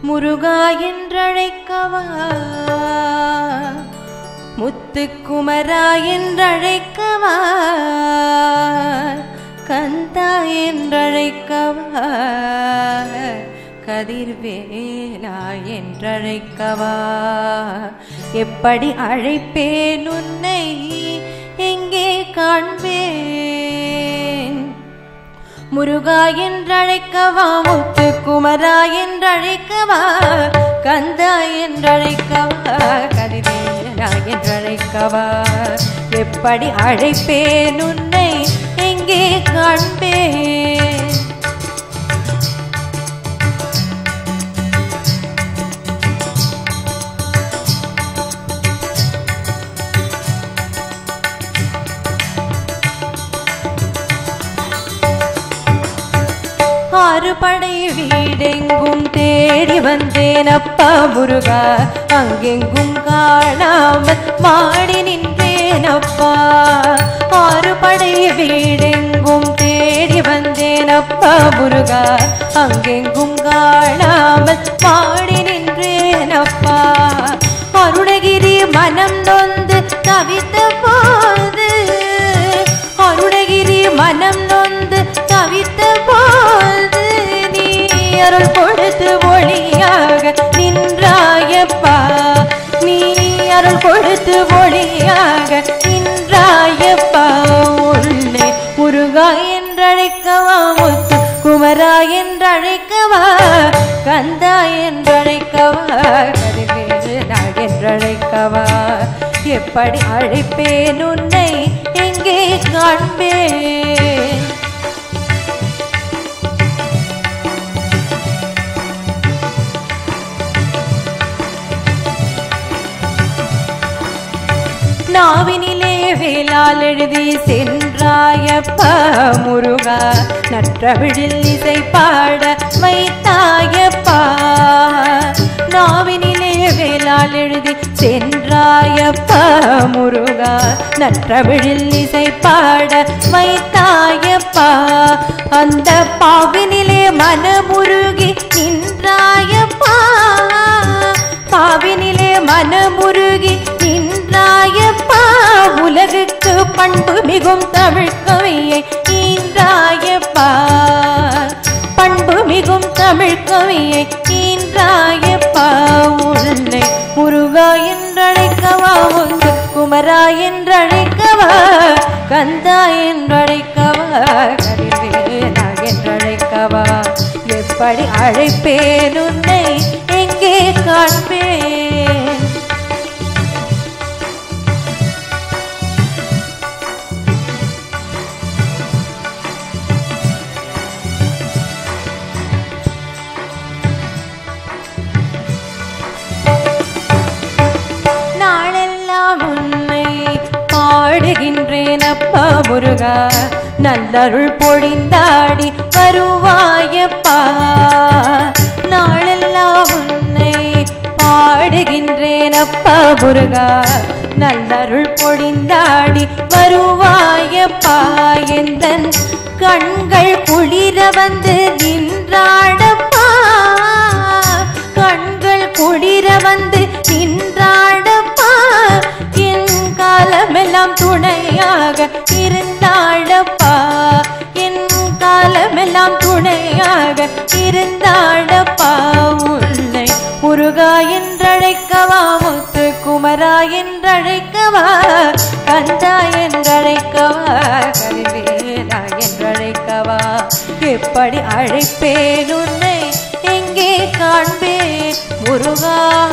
முருகா என்றழைக்கவா முத்துக்குமரா என்றழைக்கவா கந்தா என்றழைக்கவா கதிர்வேலா என்றழைக்கவா எப்படி அழைப்பேன் உன்னை எங்கே காண்பேன் முருகா என்றழைக்கவா முத்து குமரா என்றழைக்கவா கந்தா என்றழைக்கவா கதிரேலா என்றழைக்கவா எப்படி அழைப்பேன் உன்னை எங்கே காண்பேன் ஆறு படை வீடெங்கும் தேடி வந்தேன் அப்பா முருகா அங்கெங்கும் காணாமல் மாடி நின்றேன் அப்பா ஆறு படை வீடெங்கும் தேடி வந்தேன் அப்பா முருகா அங்கெங்கும் காணாமல் மாடி நின்றேன் அப்பா அருணகிரி மனம் நொந்து தவித்த போது அருணகிரி மனம் நொந்து தவித்த போது நீ அருள் கொடுத்து ஒளியாக நின்றாயப்பா நீ அருள் கொடுத்து ஒளியாக நின்றாயப்பா உள்ளே முருகா என்றழைக்கவா முத்து குமரா என்றழைக்கவா கந்தா என்றழைக்கவா கதிர்வேலா என்றழைக்கவா எப்படி அழைப்பேன் உன்னை எங்கே காண்பேன் நாவினிலே வேளால் எழுதி சென்றாயப்பா முருகா நற்றவிழில் இசை பாட வைத்தாயப்பா நாவினிலே வேளால் எழுதி சென்றாயப்பா முருகா நற்றவிழில் இசை பாட வைத்தாயப்பா அந்த பாவினிலே மனமுருகி நின்றாயப்பா பாவினிலே மனமுருகி நின்றாயப்பா உலகுக்கு பண்பு மிகும் தமிழ் கவியை ஈன்றாயப்பா பண்பு மிகும் தமிழ் கவியை ஈன்றாயப்பா உள்ளே முருகா என்றழைக்கவா உந்து குமரா என்றழைக்கவா கந்தா என்றழைக்கவா கதிர்வேலா என்றழைக்கவா எப்படி அழைப்பேன் உன்னை எங்கே காண்பேன் நாளெல்லாம் உன்னை பாடுகின்றேன் அப்பா முருகா நல்லருள் பொழிந்தாடி வருவாயப்பா நாளெல்லாம் உன்னை பாடுகின்றேன் அப்பா முருகா நல்லருள் பொழிந்தாடி வருவாயப்பா எந்தன் கண்கள் குளிர வந்து நின்றாடப்பா கண்கள் குளிர வந்து நின்றாடப்பா என் காலமெல்லாம் துணையாக இருந்தாடப்பா என் காலமெல்லாம் துணையாக இருந்தாடப்பா உன்னை முருகா என்றழைக்கவா முத்து குமரா என்றழைக்கவா கந்தா என்றழைக்கவா கருவேலா என்றழைக்கவா எப்படி அழைப்பேன் உன்னை எங்கே காண்பேன் முருகா